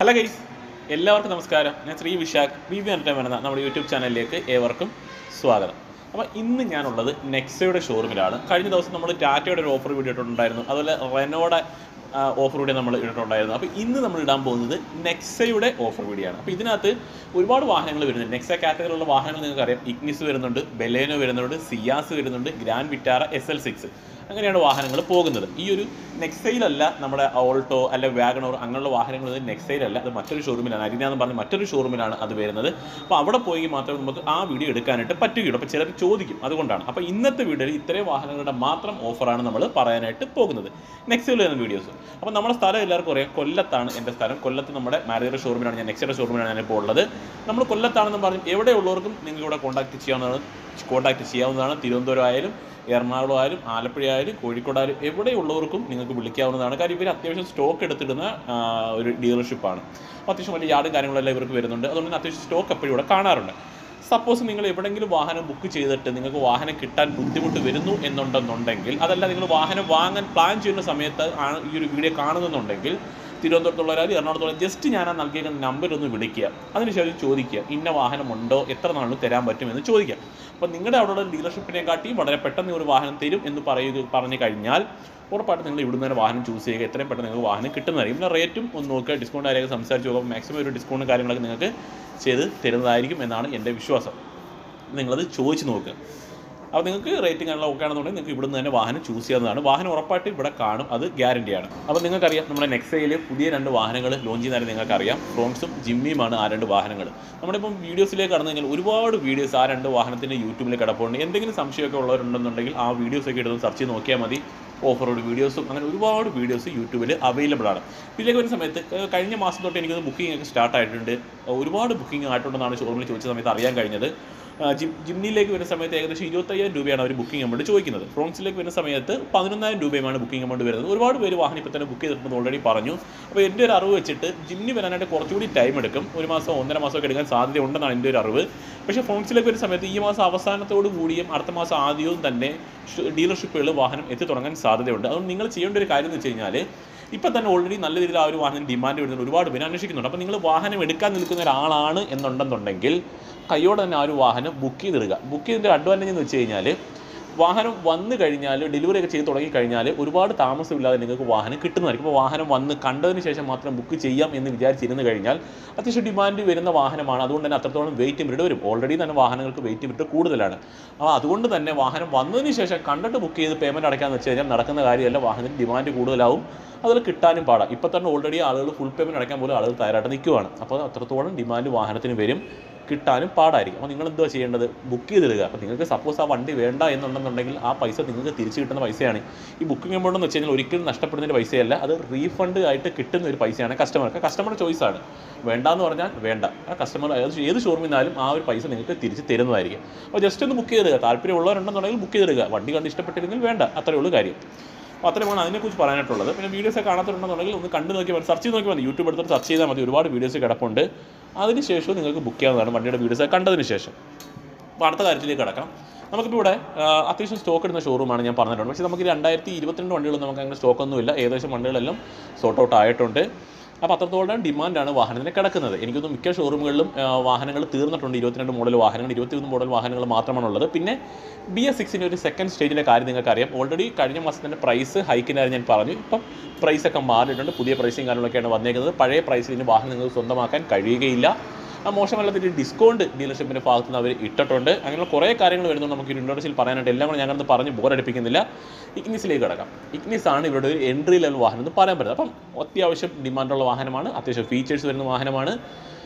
hello guys എല്ലാവർക്കും നമസ്കാരം ഞാൻ Sree Vishakh V V entertainment എന്ന നമ്മുടെ യൂട്യൂബ് ചാനലിലേക്ക് ഏവർക്കും സ്വാഗതം അപ്പോൾ ഇന്ന് ഞാനുള്ളത് നെക്സയുടെ ഷോറൂമിലാണ് കഴിഞ്ഞ ദിവസം നമ്മൾ ടാറ്റയുടെ ഒരു ഓഫർ വീഡിയോ ഇട്ടിട്ടുണ്ടായിരുന്നു അതുപോലെ റെനോയുടെ ഓഫർ വീഡിയോ നമ്മൾ ഇട്ടിട്ടുണ്ടായിരുന്നു അപ്പോൾ ഇന്ന് നമ്മൾ ഇടാൻ പോകുന്നത് നെക്സയുടെ ഓഫർ വീഡിയോ ആണ് അപ്പോൾ ഇതിനകത്ത് ഒരുപാട് വാഹനങ്ങൾ വരുന്നുണ്ട് നെക്സ കാറ്റഗറിയിലുള്ള വാഹനങ്ങൾ നിങ്ങൾക്ക് അറിയാം ഇഗ്നിസ് വരുന്നുണ്ട് ബെലേനോ വരുന്നുണ്ട് സിയാസ് വരുന്നുണ്ട് Grand Vitara S L six അങ്ങനെയാണ് വാഹനങ്ങൾ പോകുന്നത് ഈ ഒരു നെക്സൈലല്ല നമ്മുടെ ഓൾട്ടോ അല്ലെ വാഗണോർ അങ്ങനെയുള്ള വാഹനങ്ങൾ ഇത് നെക്സൈലല്ല അത് മറ്റൊരു ഷോറൂമിലാണ് അരിന എന്ന് പറഞ്ഞ മറ്റൊരു ഷോറൂമിലാണ് അത് വരുന്നത് അപ്പോൾ അവിടെ പോയി മാത്രമേ നമുക്ക് ആ വീഡിയോ എടുക്കാനായിട്ട് പറ്റുകയുള്ളൂ അപ്പോൾ ചിലർ ചോദിക്കും അതുകൊണ്ടാണ് അപ്പോൾ ഇന്നത്തെ വീഡിയോയിൽ ഇത്രയും വാഹനങ്ങളുടെ മാത്രം ഓഫറാണ് നമ്മൾ പറയാനായിട്ട് പോകുന്നത് നെക്സൈൽ വരുന്ന വീഡിയോസ് അപ്പോൾ നമ്മുടെ സ്ഥലം എല്ലാവർക്കും അറിയാം കൊല്ലത്താണ് എൻ്റെ സ്ഥലം കൊല്ലത്ത് നമ്മുടെ മാരുതിയുടെ ഷോറൂമിലാണ് ഞാൻ നെക്സയുടെ ഷോറൂമിലാണ് ഞാനിപ്പോൾ ഉള്ളത് നമ്മൾ കൊല്ലത്താണെന്ന് പറഞ്ഞ് എവിടെയുള്ളവർക്കും നിങ്ങൾക്ക് ഇവിടെ കോൺടാക്ട് ചെയ്യാവുന്നതാണ് കോൺടാക്ട് ചെയ്യാവുന്നതാണ് തിരുവനന്തപുരം ആയാലും എറണാകുളം ആയാലും ആലപ്പുഴ ആയാലും കോഴിക്കോടായാലും എവിടെയുള്ളവർക്കും നിങ്ങൾക്ക് വിളിക്കാവുന്നതാണ് കാര്യം ഇവർ അത്യാവശ്യം സ്റ്റോക്ക് എടുത്തിടുന്ന ആ, ഒരു ഡീലർഷിപ്പാണ് അപ്പോൾ അത്യാവശ്യം വലിയ യാർഡും കാര്യങ്ങളെല്ലാം ഇവർക്ക് വരുന്നുണ്ട് അതുകൊണ്ട് തന്നെ അത്യാവശ്യം സ്റ്റോക്ക് എപ്പോഴും ഇവിടെ കാണാറുണ്ട് സപ്പോസ് നിങ്ങൾ എവിടെയെങ്കിലും വാഹനം ബുക്ക് ചെയ്തിട്ട് നിങ്ങൾക്ക് വാഹനം കിട്ടാൻ ബുദ്ധിമുട്ട് വരുന്നു എന്നുണ്ടെന്നുണ്ടെങ്കിൽ അതല്ല നിങ്ങൾ വാഹനം വാങ്ങാൻ പ്ലാൻ ചെയ്യുന്ന സമയത്ത് ആണ് ഈ ഒരു വീഡിയോ കാണുന്നുണ്ടെങ്കിൽ തിരുവനന്തപുരത്തുള്ളവരായാലും എറണാകുളത്തുള്ള ജസ്റ്റ് ഞാൻ ആ നൽകിയ നമ്പർ ഒന്ന് വിളിക്കുക അതിനുശേഷം ചോദിക്കുക ഇന്ന വാഹനം ഉണ്ടോ എത്ര നാളിൽ തരാൻ പറ്റുമെന്ന് ചോദിക്കുക അപ്പോൾ നിങ്ങളുടെ അവിടെയുള്ള ഡീലർഷിപ്പിനെ കാട്ടിയും വളരെ പെട്ടെന്ന് ഒരു വാഹനം തരും എന്ന് പറയുക പറഞ്ഞു കഴിഞ്ഞാൽ ഉറപ്പായിട്ടും നിങ്ങൾ ഇവിടുന്ന് തന്നെ വാഹനം ചൂസ് ചെയ്യുക എത്രയും പെട്ടെന്ന് നിങ്ങൾക്ക് വാഹനം കിട്ടുന്നതായിരിക്കും പിന്നെ റേറ്റും ഒന്ന് നോക്കുക ഡിസ്കൗണ്ട് കാര്യമൊക്കെ സംസാരിച്ച് നോക്കുക മാക്സിമം ഒരു ഡിസ്കൗണ്ടും കാര്യങ്ങളൊക്കെ നിങ്ങൾക്ക് ചെയ്ത് തരുന്നതായിരിക്കും എന്നാണ് എൻ്റെ വിശ്വാസം നിങ്ങളത് ചോദിച്ച് നോക്കുക അപ്പോൾ നിങ്ങൾക്ക് റേറ്റിംഗ് ആണല്ലോ ഒക്കെ ആണെന്നുണ്ടെങ്കിൽ നിങ്ങൾക്ക് ഇവിടുന്ന് തന്നെ വാഹനം ചൂസ് ചെയ്യാവുന്നതാണ് വാഹനം ഉറപ്പായിട്ട് ഇവിടെ കാണും അത് ഗ്യാരണ്ടിയാണ് അപ്പോൾ നിങ്ങൾക്കറിയാം നമ്മുടെ നെക്സയിൽ പുതിയ രണ്ട് വാഹനങ്ങൾ ലോഞ്ച് ചെയ്യുന്നതായി നിങ്ങൾക്കറിയാം ഫ്രോൺസും ജിമ്മിയുമാണ് ആ രണ്ട് വാഹനങ്ങൾ നമ്മളിപ്പം വീഡിയോസിലേക്ക് കടന്നു കഴിഞ്ഞാൽ ഒരുപാട് വീഡിയോസ് ആ രണ്ട് വാഹനത്തിൻ്റെ യൂട്യൂബിൽ കിടപ്പുണ്ട് എന്തെങ്കിലും സംശയമൊക്കെ ഉള്ളവരുണ്ടെന്നുണ്ടെങ്കിൽ ആ വീഡിയോസൊക്കെ എടുത്ത് സെർച്ച് ചെയ്ത് നോക്കിയാൽ മതി ഓഫറോട് വീഡിയോസും അങ്ങനെ ഒരുപാട് വീഡിയോസ് യൂട്യൂബിൽ അവൈലബിൾ ആണ് ഇതിലേക്ക് വരുന്ന സമയത്ത് ഏഹ് കഴിഞ്ഞ മാസം തൊട്ട് എനിക്കൊന്ന് ബുക്കിംഗ് ഒക്കെ സ്റ്റാർട്ട് ആയിട്ടുണ്ട് ഒരുപാട് ബുക്കിംഗ് ആയിട്ടുണ്ടെന്നാണ് ഷോറൂമിൽ ചോദിച്ച സമയത്ത് അറിയാൻ കഴിഞ്ഞത് ആ, ജിം ജിമ്മിലേക്ക് വരുന്ന സമയത്ത് ഏകദേശം ഇരുപത്തയ്യായിരം രൂപയാണ് അവർ ബുക്കിംഗ് എമൗണ്ട് ചോദിക്കുന്നത് ഫ്രോൺസിലേക്ക് വരുന്ന സമയത്ത് പതിനൊന്നായിരം രൂപയുമാണ് ബുക്കിംഗ് എമൗണ്ട് വരുന്നത് ഒരുപാട് പേര് വാഹനം ഇപ്പോൾ തന്നെ ബുക്ക് ചെയ്തിട്ടുണ്ടെന്ന് ഓൾറെഡി പറഞ്ഞു അപ്പോൾ എൻ്റെ ഒരു അറിവ് വെച്ചിട്ട് ജിമ്മിന് വരാനായിട്ട് കുറച്ചുകൂടി ടൈം എടുക്കും ഒരു മാസം ഒന്നര മാസമൊക്കെ എടുക്കാൻ സാധ്യതയുണ്ടെന്നാണ് എൻ്റെ ഒരു അറിവ് പക്ഷേ ഫ്രോൺസിലേക്ക് വരുന്ന സമയത്ത് ഈ മാസം അവസാനത്തോടു കൂടിയും അടുത്ത മാസം ആദ്യവും തന്നെ ഡീലർഷിപ്പുകൾ വാഹനം എത്തി തുടങ്ങാൻ സാധ്യതയുണ്ട് അതുകൊണ്ട് നിങ്ങൾ ചെയ്യേണ്ട ഒരു കാര്യം എന്ന് വെച്ച് കഴിഞ്ഞാൽ ഇപ്പം തന്നെ ഓൾറെഡി നല്ല രീതിയിൽ ആ ഒരു വാഹനം ഡിമാൻഡ് വരുന്നുണ്ട് ഒരുപാട് പേര് അന്വേഷിക്കുന്നുണ്ട് അപ്പോൾ നിങ്ങൾ വാഹനം എടുക്കാൻ നിൽക്കുന്ന ഒരാളാണ് എന്നുണ്ടെന്നുണ്ടെങ്കിൽ കയ്യോടെ തന്നെ ആ ഒരു വാഹനം ബുക്ക് ചെയ്തിടുക ബുക്ക് ചെയ്തതിൻ്റെ അഡ്വാൻറ്റേജ് എന്ന് വെച്ച് കഴിഞ്ഞാൽ വാഹനം വന്നു കഴിഞ്ഞാൽ ഡെലിവറി ഒക്കെ ചെയ്ത് തുടങ്ങി കഴിഞ്ഞാൽ ഒരുപാട് താമസമില്ലാതെ നിങ്ങൾക്ക് വാഹനം കിട്ടുന്നതായിരിക്കും അപ്പോൾ വാഹനം വന്ന് കണ്ടതിന് ശേഷം മാത്രം ബുക്ക് ചെയ്യാം എന്ന് വിചാരിച്ചിരുന്നു കഴിഞ്ഞാൽ അത്യാവശ്യം ഡിമാൻഡ് വരുന്ന വാഹനമാണ് അതുകൊണ്ട് തന്നെ അത്രത്തോളം വെയിറ്റ് പീരീഡ് വരും ഓൾറെഡി തന്നെ വാഹനങ്ങൾക്ക് വെയിറ്റ് പീരീഡ് കൂടുതലാണ് അപ്പോൾ അതുകൊണ്ട് തന്നെ വാഹനം വന്നതിന് ശേഷം കണ്ടിട്ട് ബുക്ക് ചെയ്ത് പേയ്മെൻറ്റ് അടയ്ക്കാമെന്ന് വെച്ച് കഴിഞ്ഞാൽ നടക്കുന്ന കാര്യമല്ല വാഹനത്തിന് ഡിമാൻഡ് കൂടുതലാവും അതിൽ കിട്ടാനും പാടാം ഇപ്പോൾ തന്നെ ഓൾറെഡി ആളുകൾ ഫുൾ പേയ്മെൻറ്റ് അടയ്ക്കാൻ പോലും ആളുകൾ തയ്യാറായിട്ട് നിൽക്കുവാണ് അപ്പോൾ അത്രത്തോളം ഡിമാൻഡ് വാഹനത്തിന് വരും കിട്ടാനും പാടായിരിക്കും അപ്പോൾ നിങ്ങൾ എന്തുവാ ചെയ്യേണ്ടത് ബുക്ക് ചെയ്തിടുക അപ്പോൾ നിങ്ങൾക്ക് സപ്പോസ് ആ വണ്ടി വേണ്ട എന്നുണ്ടെന്നുണ്ടെങ്കിൽ ആ പൈസ നിങ്ങൾക്ക് തിരിച്ച് കിട്ടുന്ന പൈസയാണ് ഈ ബുക്കിംഗ് എമൗണ്ട് എന്ന് വെച്ച് കഴിഞ്ഞാൽ ഒരിക്കലും നഷ്ടപ്പെടുന്ന പൈസയല്ല അത് റീഫണ്ട് ആയിട്ട് കിട്ടുന്ന ഒരു പൈസയാണ് കസ്റ്റമർക്ക് കസ്റ്റമറുടെ ചോയ്സാണ് വേണ്ടാന്ന് പറഞ്ഞാൽ വേണ്ട ആ കസ്റ്റമർ ഏത് ഏത് ഷോറൂമിൽ നിന്നാലും ആ ഒരു പൈസ നിങ്ങൾക്ക് തിരിച്ച് തരുന്നതായിരിക്കും അപ്പോൾ ജസ്റ്റ് ഒന്ന് ബുക്ക് ചെയ്തിടുക താല്പര്യമുള്ളവരുണ്ടെന്നുണ്ടെങ്കിൽ ബുക്ക് ചെയ്തിടുക വണ്ടി കണ്ട് ഇഷ്ടപ്പെട്ടില്ലെങ്കിൽ വേണ്ട അത്രയേ ഉള്ളൂ കാര്യം അപ്പോൾ അത്രയുമാണ് അതിനെക്കുറിച്ച് പറയാനായിട്ടുള്ളത് പിന്നെ വീഡിയോസ് ഒക്കെ കാണാത്തുണ്ടെന്നുണ്ടെങ്കിൽ ഒന്ന് കണ്ടു നോക്കി മതി സെർച്ച് ചെയ്ത് നോക്കി മതി യൂട്യൂബ് എടുത്തിട്ട് സെർച്ച് ചെയ്താൽ മതി ഒരുപാട് വീഡിയോസ് കിടപ്പുണ്ട് അതിനുശേഷം നിങ്ങൾക്ക് ബുക്ക് ചെയ്യാവുന്നതാണ് വണ്ടിയുടെ വീഡിയോസ് കണ്ടതിന് ശേഷം അപ്പോൾ അടുത്ത കാര്യത്തിലേക്ക് കിടക്കാം നമുക്കിപ്പോൾ ഇവിടെ ആ, അത്യാവശ്യം സ്റ്റോക്ക് ഇടുന്ന ഷോറൂമാണ് ഞാൻ പറഞ്ഞിട്ടുണ്ട് പക്ഷേ നമുക്ക് രണ്ടായിരത്തി ഇരുപത്തിരണ്ട് വണ്ടികളൊന്നും നമുക്ക് അങ്ങനെ സ്റ്റോക്കൊന്നുമില്ല ഏകദേശം വണ്ടികളെല്ലാം സോർട്ട് ഔട്ട് ആയിട്ടുണ്ട് അപ്പോൾ അത്രത്തോളം ഡിമാൻഡാണ് വാഹനത്തിന് കിടക്കുന്നത് എനിക്കൊന്നും മിക്ക ഷോറൂമുകളിലും വാഹനങ്ങൾ തീർന്നിട്ടുണ്ട് ഇരുപത്തിരണ്ട് മോഡൽ വാഹനങ്ങൾ ഇരുപത്തിയൊന്ന് മോഡൽ വാഹനങ്ങൾ മാത്രമാണുള്ളത് പിന്നെ ബി എസ് സിക്സിൻ്റെ ഒരു സെക്കൻഡ് സ്റ്റേജിൻ്റെ കാര്യം നിങ്ങൾക്ക് അറിയാം ഓൾറെഡി കഴിഞ്ഞ മാസത്തിൻ്റെ പ്രൈസ് ഹൈക്കിനായിരുന്നു ഞാൻ പറഞ്ഞു ഇപ്പം പ്രൈസൊക്കെ മാറിയിട്ടുണ്ട് പുതിയ പ്രൈസും കാര്യങ്ങളൊക്കെയാണ് വന്നേക്കുന്നത് പഴയ പ്രൈസിൽ ഇനി വാഹനം നിങ്ങൾക്ക് സ്വന്തമാക്കാൻ കഴിയുകയില്ല ആ മോശമല്ലാത്തൊരു ഡിസ്കൗണ്ട് ഡീലർഷിപ്പിൻ്റെ ഭാഗത്ത് നിന്ന് അവർ ഇട്ടിട്ടുണ്ട് അങ്ങനെയുള്ള കുറേ കാര്യങ്ങൾ വരുന്നുണ്ട് നമുക്ക് ഇൻട്രോഡക്ഷൻ പറയാനായിട്ട് എല്ലാം കൂടെ ഞാനത് പറഞ്ഞ് ബോറടിപ്പിക്കുന്നില്ല ഇഗ്നിസിലേക്ക് കിടക്കാം ഇഗ്നിസ് ആണ് ഇവരുടെ ഒരു എൻട്രി ലെവൽ വാഹനം എന്ന് പറയാൻ പറ്റുന്നത് അപ്പം അത്യാവശ്യം ഡിമാൻഡുള്ള വാഹനമാണ് അത്യാവശ്യം ഫീച്ചേഴ്സ് വരുന്ന വാഹനമാണ്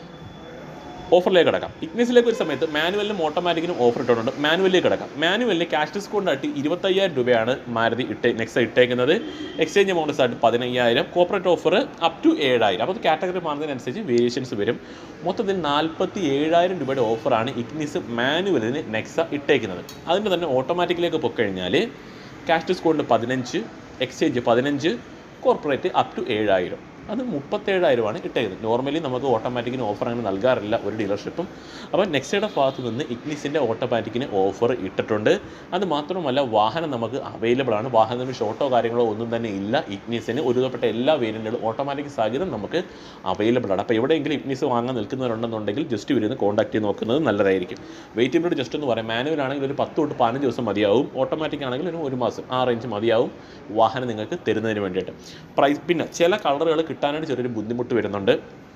ഓഫറിലേക്ക് കിടക്കാം ഇഗ്നിസിലേക്ക് ഒരു സമയത്ത് മാനുവലിനും ഓട്ടോമാറ്റിക്കിനും ഓഫർ ഇട്ടിട്ടുണ്ട് മാനുവലിലേക്ക് കിടക്കാം മാനുവലിന് ക്യാഷ് ഡിസ്കൗണ്ടായിട്ട് ഇരുപത്തയ്യായിരം രൂപയാണ് മാരുതി ഇട്ടേ നെക്സ്റ്റ് ഇട്ടേക്കുന്നത് എക്സ്ചേഞ്ച് എമൗണ്ട് ആയിട്ട് പതിനയ്യായിരം കോപ്പറേറ്റ് ഓഫർ അപ് ടു ഏഴായിരം അപ്പോൾ കാറ്റഗറി മാറുന്നതിനനുസരിച്ച് വേരിയേഷൻസ് വരും മൊത്തത്തിൽ നാൽപ്പത്തി ഏഴായിരം രൂപയുടെ ഓഫറാണ് ഇഗ്നിസ് മാനുവലിന് നെക്സ ഇട്ടേക്കുന്നത് അതിൻ്റെ തന്നെ ഓട്ടോമാറ്റിക്കിലേക്ക് പൊക്കഴിഞ്ഞാൽ ക്യാഷ് ഡിസ്കൗണ്ട് പതിനഞ്ച് എക്സ്ചേഞ്ച് പതിനഞ്ച് കോർപ്പറേറ്റ് അപ് ടു ഏഴായിരം അത് മുപ്പത്തേഴായിരമാണ് ഇട്ടേക്കുന്നത് നോർമലി നമുക്ക് ഓട്ടോമാറ്റിക്കിന് ഓഫർ അങ്ങനെ നൽകാറില്ല ഒരു ഡീലർഷിപ്പും അപ്പോൾ നെക്സ്റ്റയുടെ ഭാഗത്ത് നിന്ന് ഇഗ്നിസിൻ്റെ ഓട്ടോമാറ്റിക്കിന് ഓഫർ ഇട്ടിട്ടുണ്ട് അത് മാത്രമല്ല വാഹനം നമുക്ക് അവൈലബിൾ ആണ് വാഹനത്തിന് ഷോർട്ടോ കാര്യങ്ങളോ ഒന്നും തന്നെ ഇല്ല ഇഗ്നിസിന് ഒരുവിധപ്പെട്ട എല്ലാ വേരിയൻറ്റുകളും ഓട്ടോമാറ്റിക് സഹിതം നമുക്ക് അവൈലബിൾ ആണ് അപ്പോൾ എവിടെയെങ്കിലും ഇഗ്നിസ് വാങ്ങാൻ നിൽക്കുന്നവരുണ്ടെന്നുണ്ടെങ്കിൽ ജസ്റ്റ് ഇവരുന്ന് കോൺടാക്ട് ചെയ്ത് നോക്കുന്നത് നല്ലതായിരിക്കും വെയിറ്റ് പീരീഡ് ജസ്റ്റ് എന്ന് പറയാം മാനുവൽ ആണെങ്കിൽ ഒരു പത്ത് തൊട്ട് പതിനഞ്ച് ദിവസം മതിയാവും ഓട്ടോമാറ്റിക് ആണെങ്കിൽ ഒരു ഒരു മാസം ആ റേഞ്ച് മതിയാവും വാഹനം നിങ്ങൾക്ക് തരുന്നതിന് വേണ്ടിയിട്ട് പ്രൈസ് പിന്നെ ചില കളറുകൾ കിട്ടാനായിട്ട് ചെറിയൊരു ബുദ്ധിമുട്ട് വരുന്നുണ്ട്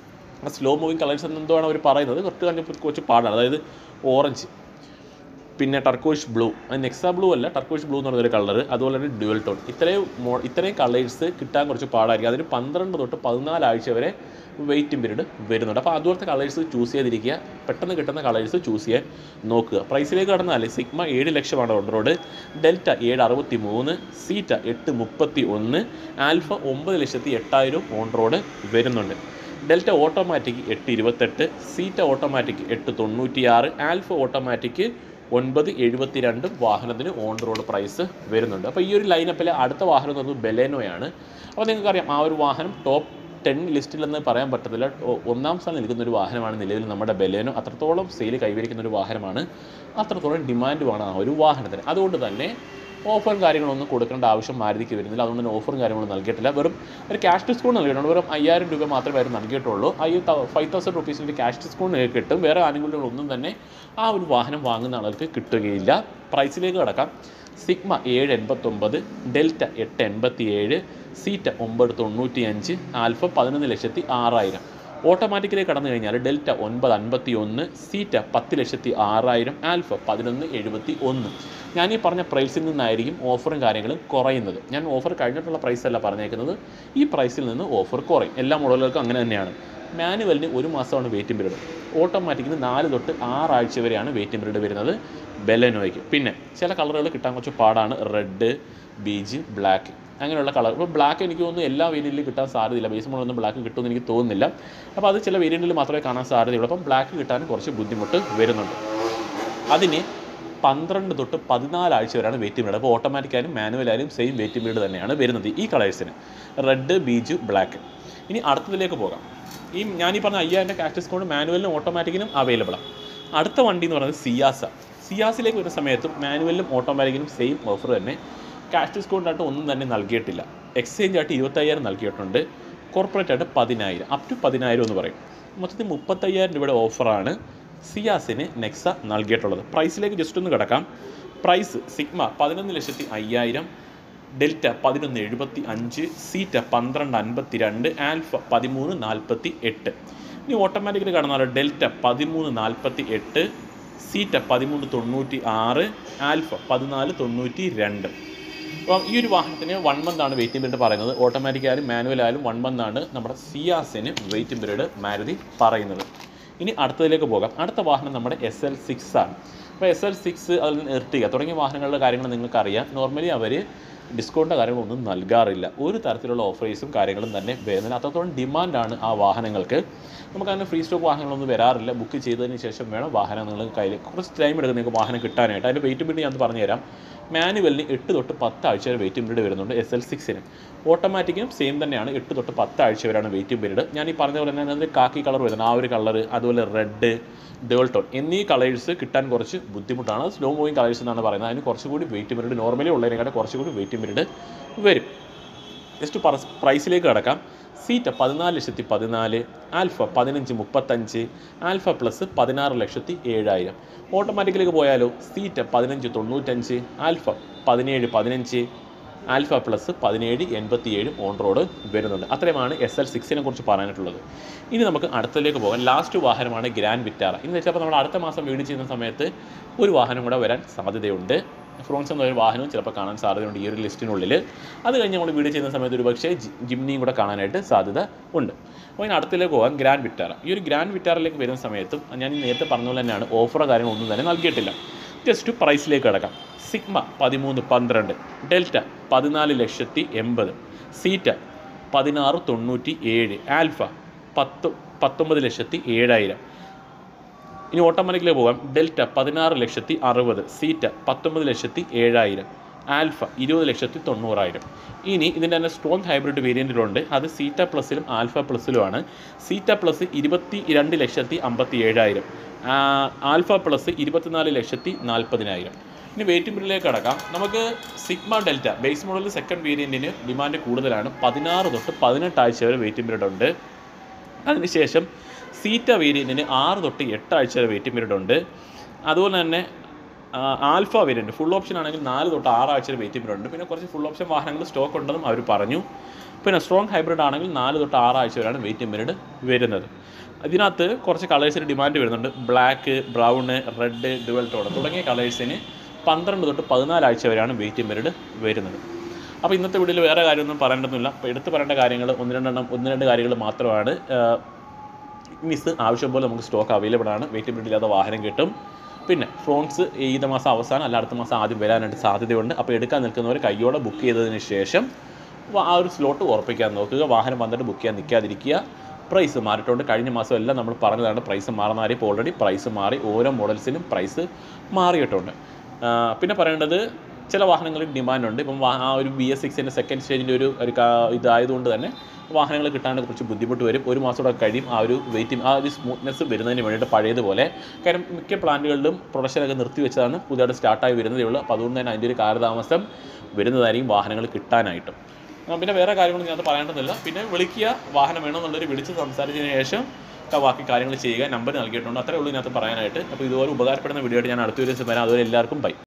സ്ലോ മൂവിങ് കളേഴ്സ് എന്താണ് അവർ പറയുന്നത് കുറച്ച് കഴിഞ്ഞപ്പോൾ കുറച്ച് പാടാണ് അതായത് ഓറഞ്ച് പിന്നെ ടർക്കോഷ് ബ്ലൂ അത് നെക്സ ബ്ലൂ അല്ല ടർക്കോഷ് ബ്ലൂ എന്ന് പറഞ്ഞൊരു കളർ അതുപോലെ തന്നെ ഡ്യുവൽ ടോൺ ഇത്രയും മോ ഇത്രയും കളേഴ്സ് കിട്ടാൻ കുറച്ച് പാടായിരിക്കും അതിന് പന്ത്രണ്ട് തൊട്ട് പതിനാല് ആഴ്ച വരെ വെയിറ്റിംഗ് പീരീഡ് വരുന്നുണ്ട് അപ്പോൾ അതുപോലത്തെ കളേഴ്സ് ചൂസ് ചെയ്തിരിക്കുക പെട്ടെന്ന് കിട്ടുന്ന കളേഴ്സ് ചൂസ് ചെയ്യാൻ നോക്കുക പ്രൈസിലേക്ക് കടന്നാൽ സിഗ്മ ഏഴ് ലക്ഷമാണ് ഓൺ റോഡ് ഡെൽറ്റ ഏഴ് അറുപത്തി മൂന്ന് സീറ്റ എട്ട് മുപ്പത്തി ഒന്ന് ആൽഫ ഒമ്പത് ലക്ഷത്തി എട്ടായിരം ഓൺ റോഡ് വരുന്നുണ്ട് ഡെൽറ്റ ഓട്ടോമാറ്റിക് എട്ട് ഇരുപത്തെട്ട് സീറ്റ ഓട്ടോമാറ്റിക് എട്ട് തൊണ്ണൂറ്റിയാറ് ആൽഫ ഓട്ടോമാറ്റിക് ഒൻപത് എഴുപത്തി രണ്ടും വാഹനത്തിന് ഓൺ റോഡ് പ്രൈസ് വരുന്നുണ്ട് അപ്പോൾ ഈ ഒരു ലൈനപ്പിലെ അടുത്ത വാഹനം എന്ന് പറയുന്നത് ബെലേനോയാണ് അപ്പോൾ നിങ്ങൾക്കറിയാം ആ ഒരു വാഹനം ടോപ്പ് ടെൻ ലിസ്റ്റിലെന്ന് പറയാൻ പറ്റത്തില്ല ഒ- ഒന്നാം സ്ഥാനം നിൽക്കുന്ന ഒരു വാഹനമാണ് നിലവിൽ നമ്മുടെ ബെലേനോ അത്രത്തോളം സെയിൽ കൈവരിക്കുന്ന ഒരു വാഹനമാണ് അത്രത്തോളം ഡിമാൻഡുമാണ് ആ ഒരു വാഹനത്തിന് അതുകൊണ്ട് തന്നെ ഓഫറും കാര്യങ്ങളൊന്നും കൊടുക്കേണ്ട ആവശ്യം മാരുതിക്ക് വരുന്നില്ല അതുകൊണ്ട് തന്നെ ഓഫറും കാര്യങ്ങളൊന്നും നൽകിയിട്ടില്ല വെറും ഒരു ക്യാഷ് ഡിസ്കൗണ്ട് നൽകിയിട്ടുണ്ട് വെറും അയ്യായിരം രൂപ മാത്രമേ അവർ നൽകിയിട്ടുള്ളൂ ആ ഈ ഫൈവ് തൗസൻഡ് റുപ്പീസിൻ്റെ ക്യാഷ് ഡിസ്കൗണ്ട് കിട്ടും വേറെ ആനുകൂല്യങ്ങളൊന്നും തന്നെ ആ ഒരു വാഹനം വാങ്ങുന്ന ആളുകൾക്ക് കിട്ടുകയില്ല പ്രൈസിലേക്ക് കടക്കാം സിഗ്മ ഏഴ് എൺപത്തൊമ്പത് ഡെൽറ്റ എട്ട് എൺപത്തി ഏഴ് സീറ്റ ഒമ്പത് തൊണ്ണൂറ്റി അഞ്ച് ആൽഫ പതിനൊന്ന് ലക്ഷത്തി ആറായിരം ഓട്ടോമാറ്റിക്കലി കടന്നു കഴിഞ്ഞാൽ ഡെൽറ്റ ഒൻപത് അൻപത്തി ഒന്ന് സീറ്റ പത്ത് ലക്ഷത്തി ആറായിരം ആൽഫ പതിനൊന്ന് എഴുപത്തി ഒന്ന് ഞാൻ ഈ പറഞ്ഞ പ്രൈസിൽ നിന്നായിരിക്കും ഓഫറും കാര്യങ്ങളും കുറയുന്നത് ഞാൻ ഓഫർ കഴിഞ്ഞിട്ടുള്ള പ്രൈസ് അല്ല പറഞ്ഞേക്കുന്നത് ഈ പ്രൈസിൽ നിന്ന് ഓഫർ കുറയും എല്ലാ മോഡലുകൾക്കും അങ്ങനെ തന്നെയാണ് മാനുവലിന് ഒരു മാസമാണ് വെയിറ്റിംഗ് പീരീഡ് ഓട്ടോമാറ്റിക്കിന് നാല് തൊട്ട് ആറാഴ്ച വരെയാണ് വെയിറ്റിംഗ് പീരീഡ് വരുന്നത് ബെലനോയ്ക്ക് പിന്നെ ചില കളറുകൾ കിട്ടാൻ കുറച്ച് പാടാണ് റെഡ് ബീജ് ബ്ലാക്ക് അങ്ങനെയുള്ള കളർ ഇപ്പോൾ ബ്ലാക്ക് എനിക്ക് തോന്നുന്നു എല്ലാ വേരിയൻറ്റിലും കിട്ടാൻ സാധ്യതയില്ല ബേസ് മോഡലൊന്നും ബ്ലാക്ക് കിട്ടുമെന്ന് എനിക്ക് തോന്നുന്നില്ല അപ്പോൾ അത് ചില വേരിയൻറ്റിൽ മാത്രമേ കാണാൻ സാധ്യതയുള്ളൂ അപ്പം ബ്ലാക്ക് കിട്ടാൻ കുറച്ച് ബുദ്ധിമുട്ട് വരുന്നുണ്ട് അതിന് പന്ത്രണ്ട് തൊട്ട് പതിനാല് ആഴ്ച വരെയാണ് വെയിറ്റിംഗ് പീരീഡ് അപ്പോൾ ഓട്ടോമാറ്റിക്കായാലും മാനുവലായാലും സെയിം വെയിറ്റിംഗ് പീരീഡ് തന്നെയാണ് വരുന്നത് ഈ കളേഴ്സിന് റെഡ് ബീജ് ബ്ലാക്ക് ഇനി അടുത്തതിലേക്ക് പോകാം ഈ ഞാൻ ഈ പറഞ്ഞ അയ്യായിരം ക്യാഷ് ഡിസ്കൗണ്ട് മാനുവലിനും ഓട്ടോമാറ്റിക്കിനും അവൈലബിളാണ് അടുത്ത വണ്ടി എന്ന് പറയുന്നത് സിയാസ സിയാസിലേക്ക് വരുന്ന സമയത്തും മാനുവലിനും ഓട്ടോമാറ്റിക്കിനും സെയിം ഓഫർ തന്നെ ക്യാഷ് ഡിസ്കൗണ്ട് ആയിട്ട് ഒന്നും തന്നെ നൽകിയിട്ടില്ല എക്സ്ചേഞ്ച് ആയിട്ട് ഇരുപത്തയ്യായിരം നൽകിയിട്ടുണ്ട് കോർപ്പറേറ്റ് ആയിട്ട് പതിനായിരം അപ് ടു പതിനായിരം എന്ന് പറയും മൊത്തത്തിൽ മുപ്പത്തയ്യായിരം രൂപയുടെ ഓഫറാണ് സിയാസിന് നെക്സ നൽകിയിട്ടുള്ളത് പ്രൈസിലേക്ക് ജസ്റ്റ് ഒന്ന് കിടക്കാം പ്രൈസ് സിഗ്മ പതിനൊന്ന് ലക്ഷത്തി അയ്യായിരം ഡെൽറ്റ പതിനൊന്ന് എഴുപത്തി അഞ്ച് സീറ്റ പന്ത്രണ്ട് അൻപത്തി രണ്ട് ആൽഫ പതിമൂന്ന് നാൽപ്പത്തി എട്ട് ഇനി ഓട്ടോമാറ്റിക്കലി കടന്നാൽ ഡെൽറ്റ പതിമൂന്ന് നാൽപ്പത്തി എട്ട് സീറ്റ പതിമൂന്ന് തൊണ്ണൂറ്റി ആറ് ആൽഫ പതിനാല് തൊണ്ണൂറ്റി രണ്ട് അപ്പം ഈ ഒരു വാഹനത്തിന് വൺ മന്ത് ആണ് വെയിറ്റിംഗ് പീരീഡ് പറയുന്നത് ഓട്ടോമാറ്റിക് ആയാലും മാനുവൽ ആയാലും വൺ മന്ത് ആണ് നമ്മുടെ സിയാസിന് വെയിറ്റിംഗ് പീരീഡ് മാരുതി പറയുന്നത് ഇനി അടുത്തതിലേക്ക് പോകാം അടുത്ത വാഹനം നമ്മുടെ എസ് എൽ സിക്സ് ആണ് അപ്പോൾ എസ് എൽ സിക്സ് അതിൽ നിന്ന് എർട്ടിക തുടങ്ങിയ വാഹനങ്ങളുടെ കാര്യങ്ങൾ നിങ്ങൾക്കറിയാം നോർമലി അവർ ഡിസ്കൗണ്ട് കാര്യങ്ങളൊന്നും നൽകാറില്ല ഒരു തരത്തിലുള്ള ഓഫേഴ്സും കാര്യങ്ങളും തന്നെ വരുന്നില്ല അത്രത്തോളം ഡിമാൻഡാണ് ആ വാഹനങ്ങൾക്ക് നമുക്കങ്ങനെ ഫ്രീ സ്റ്റോക്ക് വാഹനങ്ങളൊന്നും വരാറില്ല ബുക്ക് ചെയ്തതിന് ശേഷം വേണം വാഹനം നിങ്ങൾ കയ്യിൽ കുറച്ച് ടൈം എടുക്കും നിങ്ങൾക്ക് വാഹനം കിട്ടാനായിട്ട് അതിൻ്റെ വെയിറ്റ് പീരീഡ് ഞാൻ പറഞ്ഞുതരാം മാനുവലിന് എട്ട് തൊട്ട് പത്ത് ആഴ്ച വരെ വെയിറ്റിംഗ് പീരീഡ് വരുന്നുണ്ട് എസ് എൽ സിക്സിന് ഓട്ടോമാറ്റിക്കിനും സെയിം തന്നെയാണ് എട്ട് തൊട്ട് പത്ത് ആഴ്ച വരെയാണ് വെയിറ്റിംഗ് പീരീഡ് ഞാൻ ഈ പറഞ്ഞ പോലെ തന്നെ അതിൽ കാക്കി കളർ വരുന്നത് ആ ഒരു കളർ അതുപോലെ റെഡ് ഡേൾട്ടോൺ എന്നീ കളേഴ്സ് കിട്ടാൻ കുറച്ച് ബുദ്ധിമുട്ടാണ് സ്ലോ മൂവിങ് കളേഴ്സ് എന്നാണ് പറയുന്നത് അതിന് കുറച്ചുകൂടി വെയിറ്റ് പീരീഡ് നോർമലി ഉള്ളതിനെക്കാളും കുറച്ചുകൂടി വെയിറ്റ് പീരീഡ് വരും ജസ്റ്റ് പ്രൈസിലേക്ക് കിടക്കാം സീറ്റ പതിനാല് ലക്ഷത്തി പതിനാല് ആൽഫ പതിനഞ്ച് മുപ്പത്തഞ്ച് ആൽഫ പ്ലസ് പതിനാറ് ലക്ഷത്തി ഏഴായിരം ഓട്ടോമാറ്റിക്കിലേക്ക് പോയാലോ സീറ്റ പതിനഞ്ച് തൊണ്ണൂറ്റഞ്ച് ആൽഫ പതിനേഴ് പതിനഞ്ച് ആൽഫ പ്ലസ് പതിനേഴ് എൺപത്തിയേഴ് ഓൺ റോഡ് വരുന്നുണ്ട് അത്രയുമാണ് എസ് എൽ സിക്സിനെ കുറിച്ച് പറയാനായിട്ടുള്ളത് ഇനി നമുക്ക് അടുത്തതിലേക്ക് പോകാം ലാസ്റ്റ് വാഹനമാണ് ഗ്രാൻഡ് വിറ്റാറ ഇന്ന് വെച്ചാൽ നമ്മൾ അടുത്ത മാസം വീട് ചെയ്യുന്ന സമയത്ത് ഒരു വാഹനം കൂടെ വരാൻ സാധ്യതയുണ്ട് ഫ്രോൺസ് എന്ന ഒരു വാഹനവും ചിലപ്പോൾ കാണാൻ സാധ്യതയുണ്ട് ഈ ഒരു ലിസ്റ്റിനുള്ളിൽ അത് കഴിഞ്ഞ് നമ്മൾ വീട് ചെയ്യുന്ന സമയത്ത് ഒരു പക്ഷേ ജി- ജിംനിയും കൂടെ കാണാനായിട്ട് സാധ്യത ഉണ്ട് അപ്പോൾ ഇനി അടുത്തിലേക്ക് പോകാം ഗ്രാൻഡ് വിറ്റാറ ഈ ഒരു ഗ്രാൻഡ് വിറ്റാറിലേക്ക് വരുന്ന സമയത്തും ഞാൻ ഈ നേരത്തെ പറഞ്ഞ പോലെ തന്നെയാണ് ഓഫറോ കാര്യങ്ങളൊന്നും തന്നെ നൽകിയിട്ടില്ല ജസ്റ്റ് പ്രൈസിലേക്ക് കിടക്കാം സിഗ്മ പതിമൂന്ന് പന്ത്രണ്ട് ഡെൽറ്റ പതിനാല് ലക്ഷത്തി എൺപത് സീറ്റ പതിനാറ് തൊണ്ണൂറ്റി ഏഴ് ആൽഫ പത്ത് പത്തൊമ്പത് ലക്ഷത്തി ഏഴായിരം ഇനി ഓട്ടോമാറ്റിക്കിലേക്ക് പോകാം ഡെൽറ്റ പതിനാറ് ലക്ഷത്തി അറുപത് സീറ്റ പത്തൊമ്പത് ലക്ഷത്തി ഏഴായിരം ആൽഫ ഇരുപത് ലക്ഷത്തി തൊണ്ണൂറായിരം ഇനി ഇതിൻ്റെ തന്നെ സ്ട്രോങ് ഹൈബ്രിഡ് വേരിയൻറ്റിലുണ്ട് അത് സീറ്റ പ്ലസിലും ആൽഫ പ്ലസിലുമാണ് സീറ്റ പ്ലസ് ഇരുപത്തി രണ്ട് ലക്ഷത്തി അമ്പത്തി ഏഴായിരം ആൽഫ പ്ലസ് ഇരുപത്തിനാല് ലക്ഷത്തി നാൽപ്പതിനായിരം ഇനി വെയിറ്റിംഗ് ബില്ലിലേക്ക് കടക്കാം നമുക്ക് Sigma Delta base model second വേരിയൻറ്റിന് ഡിമാൻഡ് കൂടുതലാണ് പതിനാറ് തൊട്ട് പതിനെട്ട് ആഴ്ച വരെ വെയിറ്റിംഗ് പീരീഡ് ഉണ്ട് അതിനുശേഷം സീറ്റ വേരിയൻറ്റിന് ആറ് തൊട്ട് എട്ട് ആഴ്ച വരെ വെയിറ്റിംഗ് പീരീഡ് ഉണ്ട് അതുപോലെ തന്നെ ആ, ആൽഫ വേരിയൻറ്റ് ഫുൾ ഓപ്ഷൻ ആണെങ്കിൽ നാല് തൊട്ട് ആറ് ആഴ്ച വരെ വെയിറ്റിംഗ് പീരീഡ് ഉണ്ട് പിന്നെ കുറച്ച് ഫുൾ ഓപ്ഷൻ വാഹനങ്ങൾ സ്റ്റോക്ക് ഉണ്ടെന്നും അവർ പറഞ്ഞു പിന്നെ സ്ട്രോങ് ഹൈബ്രിഡ് ആണെങ്കിൽ നാല് തൊട്ട് ആറ് ആഴ്ച വരെയാണ് വെയിറ്റിംഗ് പീരീഡ് വരുന്നത് ഇതിനകത്ത് കുറച്ച് കളേഴ്സിന് ഡിമാൻഡ് വരുന്നുണ്ട് black brown red dual tone തുടങ്ങിയ കളേഴ്സിന് പന്ത്രണ്ട് തൊട്ട് പതിനാല് ആഴ്ച വരെയാണ് വെയിറ്റിംഗ് പീരീഡ് വരുന്നത് അപ്പോൾ ഇന്നത്തെ വീഡിയോയിൽ വേറെ കാര്യമൊന്നും പറയേണ്ടതില്ല അപ്പോൾ എടുത്തു പറയേണ്ട കാര്യങ്ങൾ ഒന്ന് രണ്ടെണ്ണം ഒന്ന് രണ്ട് കാര്യങ്ങൾ മാത്രമാണ് മിസ് ആവശ്യം പോലെ നമുക്ക് സ്റ്റോക്ക് അവൈലബിൾ ആണ് വെയിറ്റ് പീരീഡ് ഇല്ലാത്ത വാഹനം കിട്ടും പിന്നെ ഫ്രോൺസ് ഈ മാസം അവസാനം അല്ല അടുത്ത മാസം ആദ്യം വരാനായിട്ട് സാധ്യതയുണ്ട് അപ്പോൾ എടുക്കാൻ നിൽക്കുന്നവർ കയ്യോടെ ബുക്ക് ചെയ്തതിന് ശേഷം വ- ആ ഒരു സ്ലോട്ട് ഉറപ്പിക്കാൻ നോക്കുക വാഹനം വന്നിട്ട് ബുക്ക് ചെയ്യാൻ നിൽക്കാതിരിക്കുക പ്രൈസ് മാറിയിട്ടുണ്ട് കഴിഞ്ഞ മാസം എല്ലാം നമ്മൾ പറഞ്ഞതാണ് പ്രൈസ് മാറുന്ന കാര്യം ഇപ്പോൾ ഓൾറെഡി പ്രൈസ് മാറി ഓരോ മോഡൽസിനും പ്രൈസ് മാറിയിട്ടുണ്ട് ആ, പിന്നെ പറയേണ്ടത് ചില വാഹനങ്ങളിൽ ഡിമാൻഡ് ഉണ്ട് ഇപ്പം വാ- ആ ഒരു ബി എസ് സിക്സിൻ്റെ സെക്കൻഡ് സ്റ്റേജിൻ്റെ ഒരു ഒരു കാ- ഇതായതുകൊണ്ട് തന്നെ വാഹനങ്ങൾ കിട്ടാണ്ട് കുറച്ച് ബുദ്ധിമുട്ട് വരും ഒരു മാസം കൂടെ കഴിയും ആ ഒരു വെയിറ്റിംഗ് ആ ഒരു സ്മൂത്ത്നെസ് വരുന്നതിന് വേണ്ടിയിട്ട് പഴയതുപോലെ കാരണം മിക്ക പ്ലാന്റുകളിലും പ്രൊഡക്ഷനൊക്കെ നിർത്തിവെച്ചതാണ് പുതിയതായിട്ട് സ്റ്റാർട്ടായി വരുന്നതേ ഉള്ളൂ അപ്പോൾ അതുകൊണ്ട് തന്നെ അതിൻ്റെ ഒരു കാലതാമസം വരുന്നതായിരിക്കും വാഹനങ്ങൾ കിട്ടാനായിട്ടും ആ, പിന്നെ വേറെ കാര്യങ്ങളൊന്നും ഞാൻ പറയേണ്ടതില്ല പിന്നെ വിളിക്കുക വാഹനം വേണമെന്നുള്ളൊരു വിളിച്ച് സംസാരിച്ചതിന് ശേഷം ഒക്കെ ബാക്കി കാര്യങ്ങൾ ചെയ്യുക നമ്പർ നൽകിയിട്ടുണ്ട് അത്രേ ഉള്ളൂ ഇതിനകത്ത് പറയാനായിട്ട് അപ്പോൾ ഇതുപോലെ ഉപകാരപ്പെടുന്ന വീഡിയോ ആയിട്ട് ഞാൻ അടുത്തൊരു ദിവസം വരാം അതുവരെ എല്ലാവർക്കും ബൈ